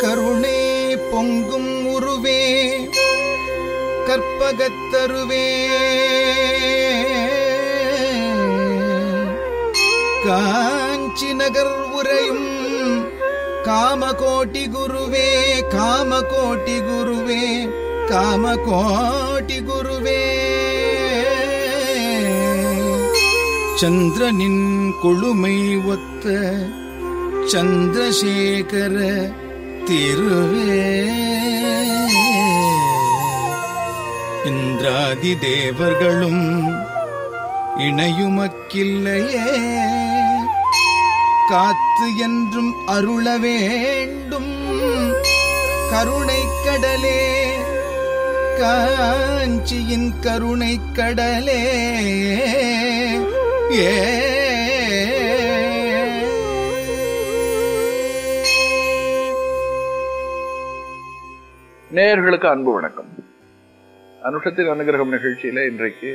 கருணை பொங்கும் உருவே கற்பகத்தருவே காஞ்சி நகர் உரையும் காமகோட்டி குருவே காமகோட்டி குருவே காமகோட்டி குருவே சந்திரனின் கொழுமை ஒத்த சந்திரசேகர திருவே இந்திராதி தேவர்களும் இணையுமக்கில்லையே காத்து என்றும் அருள வேண்டும் கருணை கடலே காஞ்சியின் கருணை கடலே ஏ நேயர்களுக்கு அன்பு வணக்கம் அனுஷத்தின் அனுகிரகம் நிகழ்ச்சியில இன்றைக்கு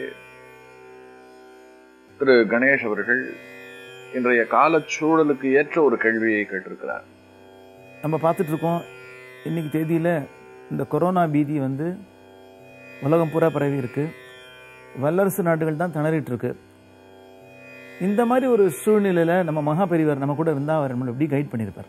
திரு கணேஷ் அவர்கள் இன்றைய காலச்சூழலுக்கு ஏற்ற ஒரு கேள்வியை கேட்டிருக்கிறார் நம்ம பார்த்துட்டு இருக்கோம் இன்னைக்கு தேதியில் இந்த கொரோனா பீதி வந்து உலகம் பூரா பரவி இருக்கு வல்லரசு நாடுகள் தான் திணறிட்டு இருக்கு இந்த மாதிரி ஒரு சூழ்நிலையில் நம்ம மகா பெரியவர் நம்ம கூட இருந்தால் அவர் நம்மளை எப்படி கைட் பண்ணியிருப்பார்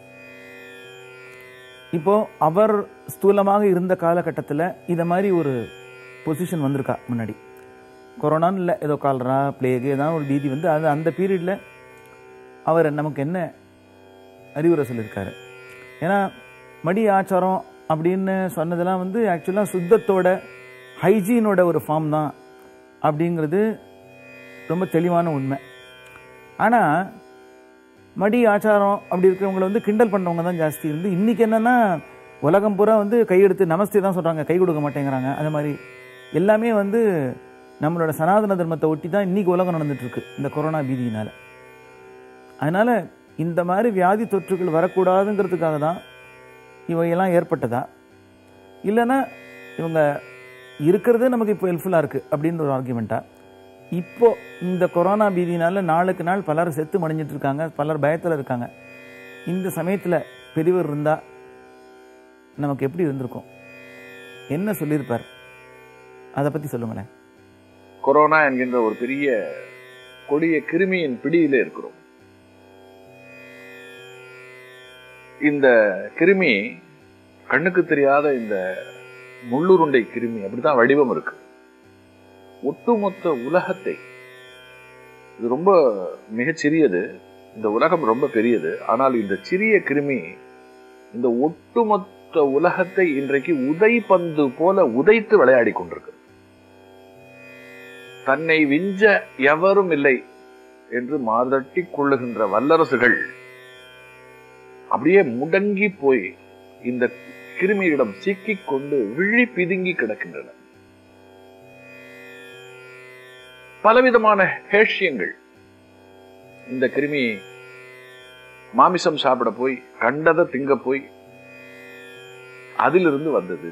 இப்போ அவர் ஸ்தூலமாக இருந்த காலகட்டத்தில் இதை மாதிரி ஒரு பொசிஷன் வந்திருக்கா முன்னாடி கொரோனான்னு இல்லை ஏதோ காலரா பிளேகு ஏதாவது ஒரு பீதி வந்து அது அந்த பீரியடில் அவர் நமக்கு என்ன அறிவுரை சொல்லியிருக்காரு ஏன்னா மடி ஆச்சாரம் அப்படின்னு சொன்னதெல்லாம் வந்து ஆக்சுவலாக சுத்தத்தோட ஹைஜீனோட ஒரு ஃபார்ம் தான் அப்படிங்கிறது ரொம்ப தெளிவான உண்மை ஆனால் மடி ஆச்சாரம் அப்படி இருக்கிறவங்கள வந்து கிண்டல் பண்ணவங்க தான் ஜாஸ்தி இருந்து இன்னைக்கு என்னன்னா உலகம் பூரா வந்து கையெடுத்து நமஸ்தே தான் சொல்கிறாங்க கை கொடுக்க மாட்டேங்கிறாங்க அது மாதிரி எல்லாமே வந்து நம்மளோட சனாதன தர்மத்தை ஒட்டி தான் இன்னைக்கு உலகம் நடந்துட்டு இருக்கு இந்த கொரோனா பீதியினால அதனால இந்த மாதிரி வியாதி தொற்றுகள் வரக்கூடாதுங்கிறதுக்காக தான் இவையெல்லாம் ஏற்பட்டதா இல்லைன்னா இவங்க இருக்கிறது நமக்கு இப்போ ஹெல்ப்ஃபுல்லாக இருக்குது அப்படின்னு ஒரு ஆர்குமெண்ட்டா இப்போ இந்த கொரோனா பீதினால நாளுக்கு நாள் பலர் செத்து மடிஞ்சிட்டு இருக்காங்க பலர் பயத்தில் இருக்காங்க இந்த சமயத்தில் பெரியவர் இருந்தால் நமக்கு எப்படி இருந்திருக்கும் என்ன சொல்லியிருப்பார் அதை பற்றி சொல்லுங்களேன் கொரோனா என்கின்ற ஒரு பெரிய கொடிய கிருமியின் பிடியில இருக்கிறோம் இந்த கிருமி கண்ணுக்கு தெரியாத இந்த முள்ளுருண்டை கிருமி அப்படித்தான் வடிவம் இருக்கு ஒட்டுமொத்த உலகத்தை இது ரொம்ப மிகச்சிறியது இந்த உலகம் ரொம்ப பெரியது ஆனால் இந்த சிறிய கிருமி இந்த ஒட்டுமொத்த உலகத்தை இன்றைக்கு உதைப்பந்து போல உதைத்து விளையாடி கொண்டிருக்கு தன்னை விஞ்ச எவரும் இல்லை என்று மாதட்டி கொள்ளுகின்ற வல்லரசுகள் அப்படியே முடங்கி போய் இந்த கிருமியிடம் சிக்கிக் கொண்டு விழி பிதுங்கி கிடக்கின்றன பலவிதமான ஹேஷ்யங்கள் இந்த கிருமி மாமிசம் சாப்பிட போய் கண்டதை திங்க போய் அதிலிருந்து வந்தது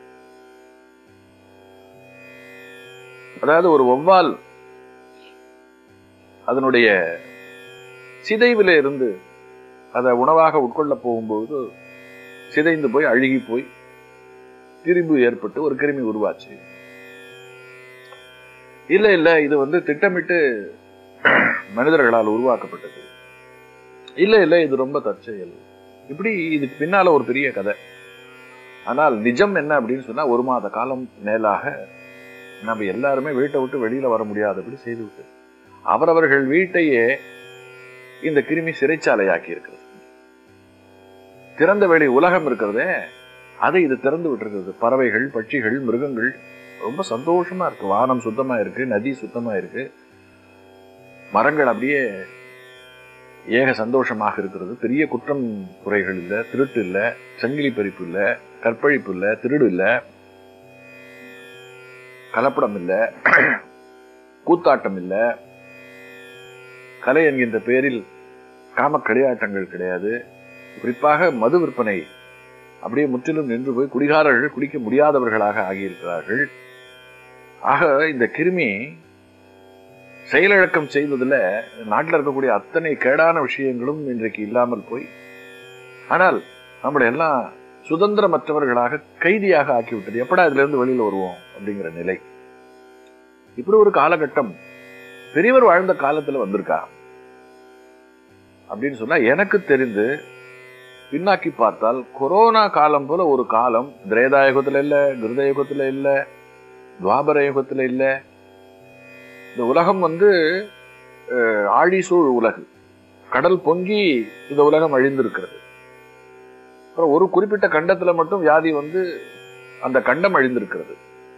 அதாவது ஒரு ஒவ்வால் அதனுடைய சிதைவில இருந்து அதை உணவாக உட்கொள்ள போகும்போது சிதைந்து போய் அழுகி போய் திரிபு ஏற்பட்டு ஒரு கிருமி உருவாச்சு இல்ல இல்ல இது வந்து திட்டமிட்டு மனிதர்களால் உருவாக்கப்பட்டது இல்ல இல்ல இது ரொம்ப தற்செயல் இப்படி இதுக்கு பின்னால ஒரு பெரிய கதை ஆனால் நிஜம் என்ன அப்படின்னு சொன்னா ஒரு மாத காலம் மேலாக நம்ம எல்லாருமே வீட்டை விட்டு வெளியில வர முடியாதபடி செய்துவிட்டு அவரவர்கள் வீட்டையே இந்த கிருமி சிறைச்சாலையாக்கி இருக்கிறது திறந்த வெளி உலகம் இருக்கிறதே அதை இது திறந்து விட்டுருக்கிறது பறவைகள் பட்சிகள் மிருகங்கள் ரொம்ப சந்தோஷமா இருக்கு வானம் சுத்தமா இருக்கு நதி சுத்தமா இருக்கு மரங்கள் அப்படியே ஏக சந்தோஷமாக இருக்கிறது பெரிய குற்றம் குறைகள் இல்லை திருட்டு இல்லை சங்கிலி பறிப்பு இல்லை கற்பழிப்பு இல்லை திருடு இல்லை கலப்படம் இல்லை கூத்தாட்டம் இல்லை கலை என்கின்ற பெயரில் காம களியாட்டங்கள் கிடையாது குறிப்பாக மது விற்பனை அப்படியே முற்றிலும் நின்று போய் குடிகாரர்கள் குடிக்க முடியாதவர்களாக ஆகியிருக்கிறார்கள் ஆக இந்த கிருமி செயலிழக்கம் செய்வதில் நாட்டில் இருக்கக்கூடிய அத்தனை கேடான விஷயங்களும் இன்றைக்கு இல்லாமல் போய் ஆனால் நம்மளை எல்லாம் சுதந்திரமற்றவர்களாக கைதியாக ஆக்கிவிட்டது எப்படா இதுல இருந்து வெளியில வருவோம் அப்படிங்கிற நிலை இப்படி ஒரு காலகட்டம் பெரியவர் வாழ்ந்த காலத்துல வந்திருக்கா அப்படின்னு சொன்னா எனக்கு தெரிந்து பின்னாக்கி பார்த்தால் கொரோனா காலம் போல ஒரு காலம் திரேதா யுகத்துல இல்ல கிருத யுகத்துல இல்ல துவாபர யுகத்துல இல்ல இந்த உலகம் வந்து அஹ், ஆழிசூழ் உலகு கடல் பொங்கி இந்த உலகம் அழிந்திருக்கிறது அப்புறம் ஒரு குறிப்பிட்ட கண்டத்துல மட்டும் வியாதி வந்து அந்த கண்டம் அழிந்திருக்கிறது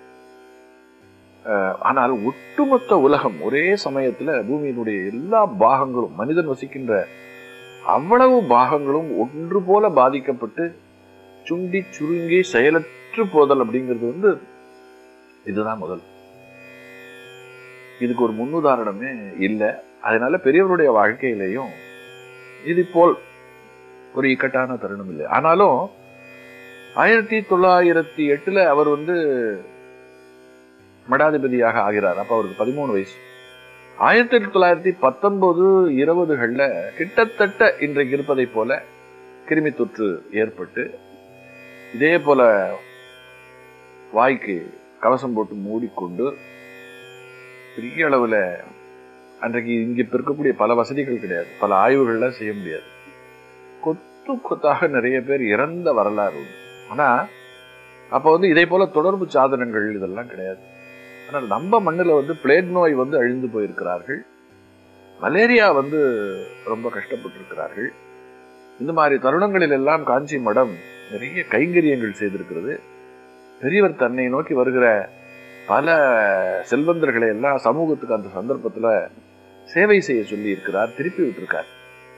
அஹ், ஆனால் ஒட்டுமொத்த உலகம் ஒரே சமயத்துல பூமியினுடைய எல்லா பாகங்களும் மனிதன் வசிக்கின்ற அவ்வளவு பாகங்களும் ஒன்று போல பாதிக்கப்பட்டு சுண்டி சுருங்கி செயலற்று போதல் அப்படிங்கிறது வந்து இதுதான் முதல் இதுக்கு ஒரு முன்னுதாரணமே இல்லை அதனால பெரியவருடைய வாழ்க்கையிலையும் இது போல் ஒரு இக்கட்டான தருணம் இல்லை ஆனாலும் ஆயிரத்தி தொள்ளாயிரத்தி எட்டுல அவர் வந்து மடாதிபதியாக ஆகிறார் அப்ப அவருக்கு பதிமூணு வயசு ஆயிரத்தி தொள்ளாயிரத்தி பத்தொன்பது இருபதுகள்ல கிட்டத்தட்ட இன்றைக்கு இருப்பதை போல கிருமி தொற்று ஏற்பட்டு இதே போல வாய்க்கு கவசம் போட்டு மூடிக்கொண்டு பெரிய அளவுல அன்றைக்கு இங்க இப்ப இருக்கக்கூடிய பல வசதிகள் கிடையாது பல ஆய்வுகள்லாம் செய்ய முடியாது கொத்து கொத்தாக நிறைய பேர் இறந்த வரலாறு உண்டு ஆனா அப்ப வந்து இதே போல தொடர்பு சாதனங்கள் இதெல்லாம் கிடையாது ஆனால் நம்ம மண்ணுல வந்து பிளேக் நோய் வந்து அழிந்து போயிருக்கிறார்கள் மலேரியா வந்து ரொம்ப கஷ்டப்பட்டிருக்கிறார்கள் இந்த மாதிரி தருணங்களில் எல்லாம் காஞ்சி மடம் நிறைய கைங்கரியங்கள் செய்திருக்கிறது பெரியவர் தன்னை நோக்கி வருகிற பல செல்வந்தர்களை எல்லாம் சமூகத்துக்கு அந்த சந்தர்ப்பத்துல சேவை செய்ய சொல்லி இருக்கிறார் திருப்பி விட்டிருக்கார்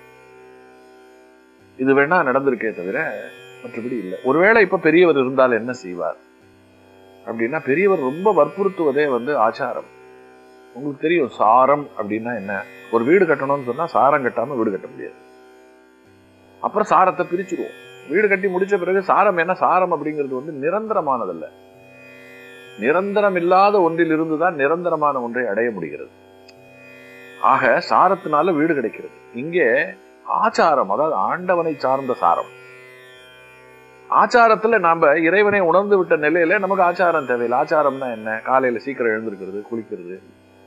இது வேணா நடந்திருக்கே தவிர மற்றபடி இல்லை ஒருவேளை இப்ப பெரியவர் இருந்தால் என்ன செய்வார் அப்படின்னா பெரியவர் ரொம்ப வற்புறுத்துவதே வந்து ஆச்சாரம் உங்களுக்கு தெரியும் சாரம் அப்படின்னா என்ன ஒரு வீடு கட்டணும்னு சொன்னா சாரம் கட்டாம வீடு கட்ட முடியாது அப்புறம் சாரத்தை பிரிச்சுருவோம் வீடு கட்டி முடிச்ச பிறகு சாரம் என்ன சாரம் அப்படிங்கிறது வந்து நிரந்தரமானதல்ல நிரந்தரம் இல்லாத ஒன்றில் இருந்துதான் நிரந்தரமான ஒன்றை அடைய முடிகிறது ஆக சாரத்தினால வீடு கிடைக்கிறது இங்கே ஆச்சாரம் அதாவது ஆண்டவனை சார்ந்த சாரம் ஆச்சாரத்துல நாம இறைவனை உணர்ந்து விட்ட நிலையில நமக்கு ஆச்சாரம் தேவையில்லை ஆச்சாரம்னா என்ன காலையில சீக்கிரம் எழுந்திருக்கிறது குளிக்கிறது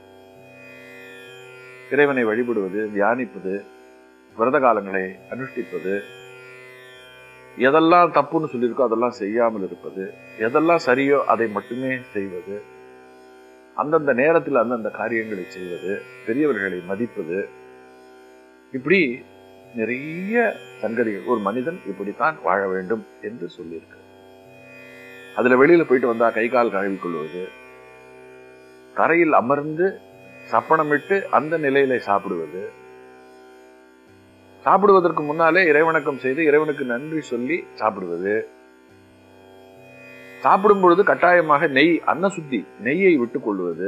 இறைவனை வழிபடுவது தியானிப்பது விரத காலங்களை அனுஷ்டிப்பது எதெல்லாம் தப்புன்னு சொல்லியிருக்கோ அதெல்லாம் செய்யாமல் இருப்பது எதெல்லாம் சரியோ அதை மட்டுமே செய்வது அந்தந்த நேரத்தில் அந்தந்த காரியங்களை செய்வது பெரியவர்களை மதிப்பது இப்படி நிறைய சங்கதிகள் ஒரு மனிதன் இப்படித்தான் வாழ வேண்டும் என்று சொல்லியிருக்கு அதுல வெளியில போயிட்டு வந்தா கை கால் கழுவி கொள்வது தரையில் அமர்ந்து சப்பனமிட்டு அந்த நிலையில சாப்பிடுவது சாப்பிடுவதற்கு முன்னாலே இறைவணக்கம் செய்து இறைவனுக்கு நன்றி சொல்லி சாப்பிடுவது சாப்பிடும் பொழுது கட்டாயமாக நெய் அன்னசுத்தி நெய்யை விட்டுக் கொள்வது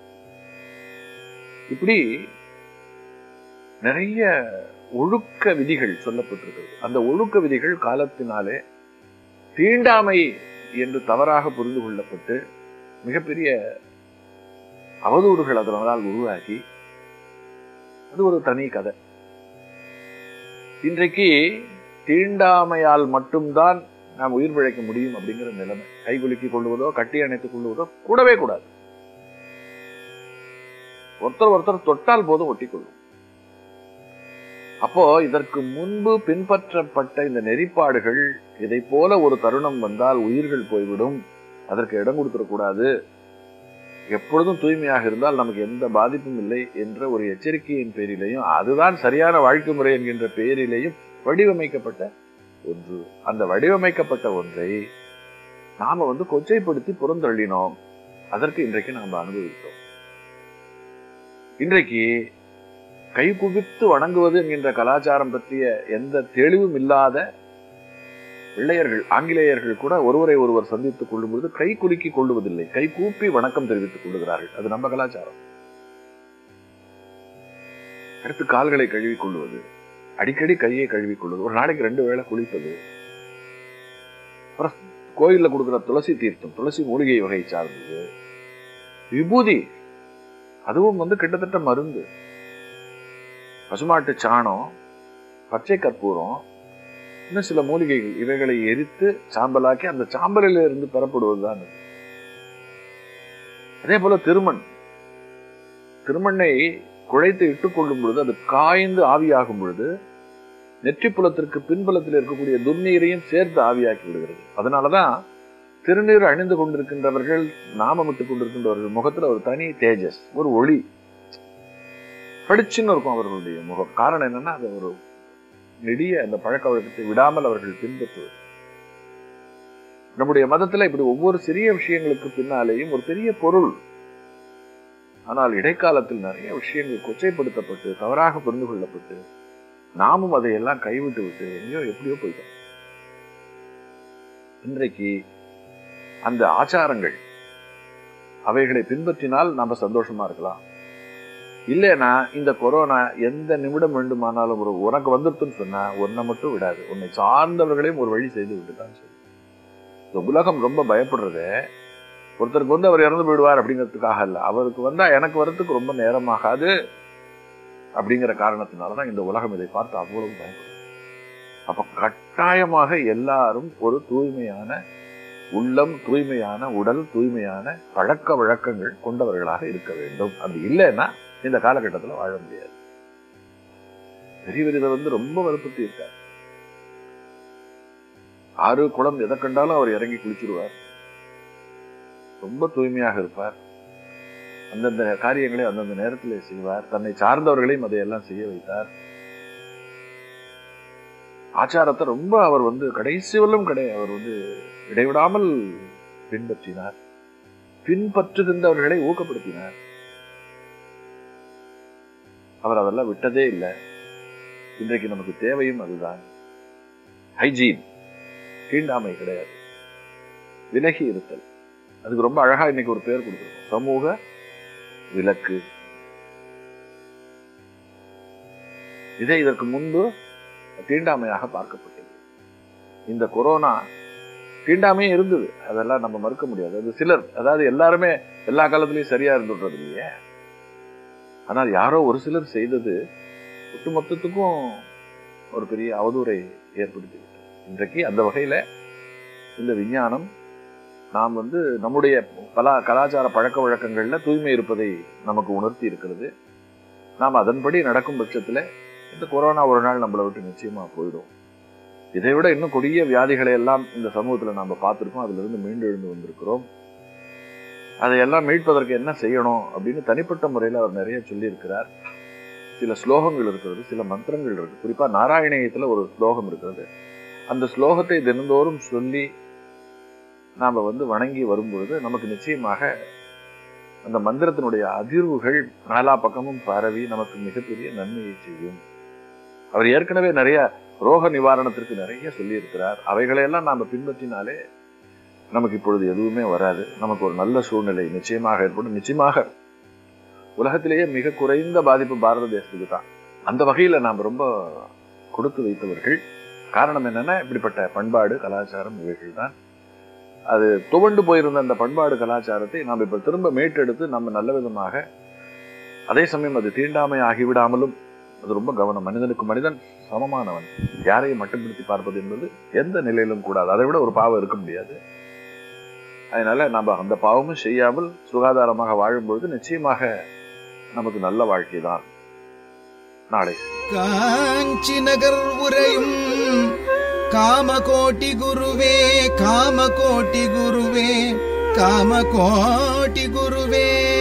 இப்படி நிறைய ஒழுக்க விதிகள் சொல்லப்பட்டிருக்கிறது அந்த ஒழுக்க விதிகள் காலத்தினாலே தீண்டாமை என்று தவறாக புரிந்து கொள்ளப்பட்டு மிகப்பெரிய அவதூறுகள் அதனால் உருவாகி அது ஒரு தனி கதை இன்றைக்கு தீண்டாமையால் மட்டும்தான் நாம் உயிர் பிழைக்க முடியும் அப்படிங்கிற நிலைமை கைகுலுக்கிக் கொள்வதோ கட்டி அணைத்துக் கொள்வதோ கூடவே கூடாது ஒருத்தர் ஒருத்தர் தொட்டால் போதும் ஒட்டிக்கொள்ளும் அப்போ இதற்கு முன்பு பின்பற்றப்பட்ட இந்த நெறிப்பாடுகள் இதை போல ஒரு தருணம் வந்தால் உயிர்கள் போய்விடும் அதற்கு இடம் கொடுத்துடக்கூடாது எப்பொழுதும் தூய்மையாக இருந்தால் நமக்கு எந்த பாதிப்பும் இல்லை என்ற ஒரு எச்சரிக்கையின் பேரிலேயும் அதுதான் சரியான வாழ்க்கை முறை என்கின்ற பெயரிலேயும் வடிவமைக்கப்பட்ட ஒன்று அந்த வடிவமைக்கப்பட்ட ஒன்றை நாம வந்து கொச்சைப்படுத்தி புறந்தள்ளினோம் அதற்கு இன்றைக்கு நாம் அனுபவித்தோம் இன்றைக்கு கை குவித்து வணங்குவது என்கின்ற கலாச்சாரம் பற்றிய எந்த தெளிவும் இல்லாத வெள்ளையர்கள் ஆங்கிலேயர்கள் கூட ஒருவரை ஒருவர் சந்தித்துக் கொள்ளும் பொழுது கை குலுக்கி கொள்ளுவதில்லை கை கூப்பி வணக்கம் தெரிவித்துக் கொள்ளுகிறார்கள் அது நம்ம கலாச்சாரம் அடுத்து கால்களை கழுவிக் கொள்வது அடிக்கடி கையை கழுவிக் கொள்வது ஒரு நாளைக்கு ரெண்டு வேளை குளிப்பது அப்புறம் கோயில்ல கொடுக்கிற துளசி தீர்த்தம் துளசி மூலிகை வகை சார்ந்தது விபூதி அதுவும் வந்து கிட்டத்தட்ட மருந்து பசுமாட்டு சாணம் பச்சை கற்பூரம் இன்னும் சில மூலிகைகள் இவைகளை எரித்து சாம்பலாக்கி அந்த சாம்பலில் இருந்து பெறப்படுவதுதான் இது. அதே போல திருமண் திருமண்ணை குழைத்து இட்டுக் கொள்ளும் பொழுது அது காய்ந்து ஆவியாகும் பொழுது நெற்றிப்புலத்திற்கு பின்புலத்தில் இருக்கக்கூடிய துர்நீரையும் சேர்த்து ஆவியாக்கி விடுகிறது அதனாலதான் திருநீர் அணிந்து கொண்டிருக்கின்றவர்கள் நாமமிட்டுக் கொண்டிருக்கின்றவர்கள் முகத்துல ஒரு தனி தேஜஸ் ஒரு ஒளி படிச்சுன்னு இருக்கும் அவர்களுடைய முகம் காரணம் என்னன்னா அது ஒரு நெடிய அந்த பழக்க வழக்கத்தை விடாமல் அவர்கள் பின்பற்றுவது நம்முடைய மதத்துல இப்படி ஒவ்வொரு சிறிய விஷயங்களுக்கு பின்னாலேயும் ஒரு பெரிய பொருள் ஆனால் இடைக்காலத்தில் நிறைய விஷயங்கள் கொச்சைப்படுத்தப்பட்டு தவறாக புரிந்து கொள்ளப்பட்டு நாமும் அதையெல்லாம் கைவிட்டு விட்டு எங்கேயோ எப்படியோ போயிட்டோம் இன்றைக்கு அந்த ஆச்சாரங்கள் அவைகளை பின்பற்றினால் நாம சந்தோஷமா இருக்கலாம் இல்லைன்னா இந்த கொரோனா எந்த நிமிடம் வேண்டுமானாலும் ஒரு உனக்கு வந்துருத்துன்னு சொன்னா உன்னை மட்டும் விடாது உன்னை சார்ந்தவர்களையும் ஒரு வழி செய்து விட்டு தான் செய்யும் இந்த உலகம் ரொம்ப பயப்படுறதே ஒருத்தருக்கு வந்து அவர் இறந்து போயிடுவார் அப்படிங்கிறதுக்காக இல்ல அவருக்கு வந்தா எனக்கு வரத்துக்கு ரொம்ப நேரமாகாது அப்படிங்கிற காரணத்தினாலதான் இந்த உலகம் இதை பார்த்து அவ்வளவு பயப்படுது அப்ப கட்டாயமாக எல்லாரும் ஒரு தூய்மையான உள்ளம் தூய்மையான உடல் தூய்மையான பழக்க வழக்கங்கள் கொண்டவர்களாக இருக்க வேண்டும் அப்படி இல்லைன்னா இந்த காலகட்டத்தில் வாழ முடியாது பெரியவர் இதை வந்து ரொம்ப வலுப்படுத்தி இருக்கார் ஆறு குளம் எதை கண்டாலும் அவர் இறங்கி குளிச்சிருவார் ரொம்ப தூய்மையாக இருப்பார் அந்தந்த காரியங்களை அந்தந்த நேரத்தில் செய்வார் தன்னை சார்ந்தவர்களையும் அதையெல்லாம் செய்ய வைத்தார் ஆச்சாரத்தை ரொம்ப அவர் வந்து கடைசி வரலும் கடை அவர் வந்து இடைவிடாமல் பின்பற்றினார் பின்பற்றுகின்றவர்களை ஊக்கப்படுத்தினார் அவர் அதெல்லாம் விட்டதே இல்லை இன்றைக்கு நமக்கு தேவையும் அதுதான் ஹைஜீன் தீண்டாமை கிடையாது விலகி இருத்தல் அதுக்கு ரொம்ப அழகா இன்னைக்கு ஒரு பேர் கொடுத்துருக்கோம் சமூக விலக்கு இதே இதற்கு முன்பு தீண்டாமையாக பார்க்கப்பட்டது இந்த கொரோனா தீண்டாமையே இருந்தது அதெல்லாம் நம்ம மறுக்க முடியாது அது சிலர் அதாவது எல்லாருமே எல்லா காலத்திலயும் சரியா இருந்துடுறது இல்லையே ஆனால் யாரோ ஒரு சிலர் செய்தது ஒட்டுமொத்தத்துக்கும் ஒரு பெரிய அவதூறை ஏற்படுத்தி இன்றைக்கு அந்த வகையில இந்த விஞ்ஞானம் நாம் வந்து நம்முடைய கலா கலாச்சார பழக்க வழக்கங்கள்ல தூய்மை இருப்பதை நமக்கு உணர்த்தி இருக்கிறது நாம் அதன்படி நடக்கும் பட்சத்துல இந்த கொரோனா ஒரு நாள் நம்மளை விட்டு நிச்சயமா போயிடும் இதை விட இன்னும் கொடிய வியாதிகளை எல்லாம் இந்த சமூகத்துல நாம பார்த்திருக்கோம் அதுல இருந்து மீண்டு எழுந்து வந்திருக்கிறோம் அதையெல்லாம் மீட்பதற்கு என்ன செய்யணும் அப்படின்னு தனிப்பட்ட முறையில் அவர் நிறைய சொல்லியிருக்கிறார் சில ஸ்லோகங்கள் இருக்கிறது சில மந்திரங்கள் இருக்கு குறிப்பா நாராயணியத்துல ஒரு ஸ்லோகம் இருக்கிறது அந்த ஸ்லோகத்தை தினந்தோறும் சொல்லி நாம வந்து வணங்கி வரும்பொழுது நமக்கு நிச்சயமாக அந்த மந்திரத்தினுடைய அதிர்வுகள் நாலா பக்கமும் பரவி நமக்கு மிகப்பெரிய நன்மையை செய்யும் அவர் ஏற்கனவே நிறைய ரோக நிவாரணத்திற்கு நிறைய சொல்லியிருக்கிறார் அவைகளையெல்லாம் நாம பின்பற்றினாலே நமக்கு இப்பொழுது எதுவுமே வராது நமக்கு ஒரு நல்ல சூழ்நிலை நிச்சயமாக ஏற்படும் நிச்சயமாக உலகத்திலேயே மிக குறைந்த பாதிப்பு பாரத தேசத்துக்கு தான் அந்த வகையில நாம் ரொம்ப கொடுத்து வைத்தவர்கள் காரணம் என்னன்னா இப்படிப்பட்ட பண்பாடு கலாச்சாரம் இவைகள் தான் அது துவண்டு போயிருந்த அந்த பண்பாடு கலாச்சாரத்தை நாம் இப்ப திரும்ப மீட்டெடுத்து நம்ம நல்ல விதமாக அதே சமயம் அது தீண்டாமை ஆகிவிடாமலும் அது ரொம்ப கவனம் மனிதனுக்கு மனிதன் சமமானவன் யாரையும் மட்டுப்படுத்தி பார்ப்பது என்பது எந்த நிலையிலும் கூடாது அதை விட ஒரு பாவம் இருக்க முடியாது அதனால நம்ம அந்த பாவமும் செய்யாமல் சுகாதாரமாக வாழும்பொழுது நிச்சயமாக நமக்கு நல்ல வாழ்க்கை தான் நாளை காஞ்சி நகர் உரையும் காமகோட்டி குருவே காமகோட்டி குருவே காமகோட்டி குருவே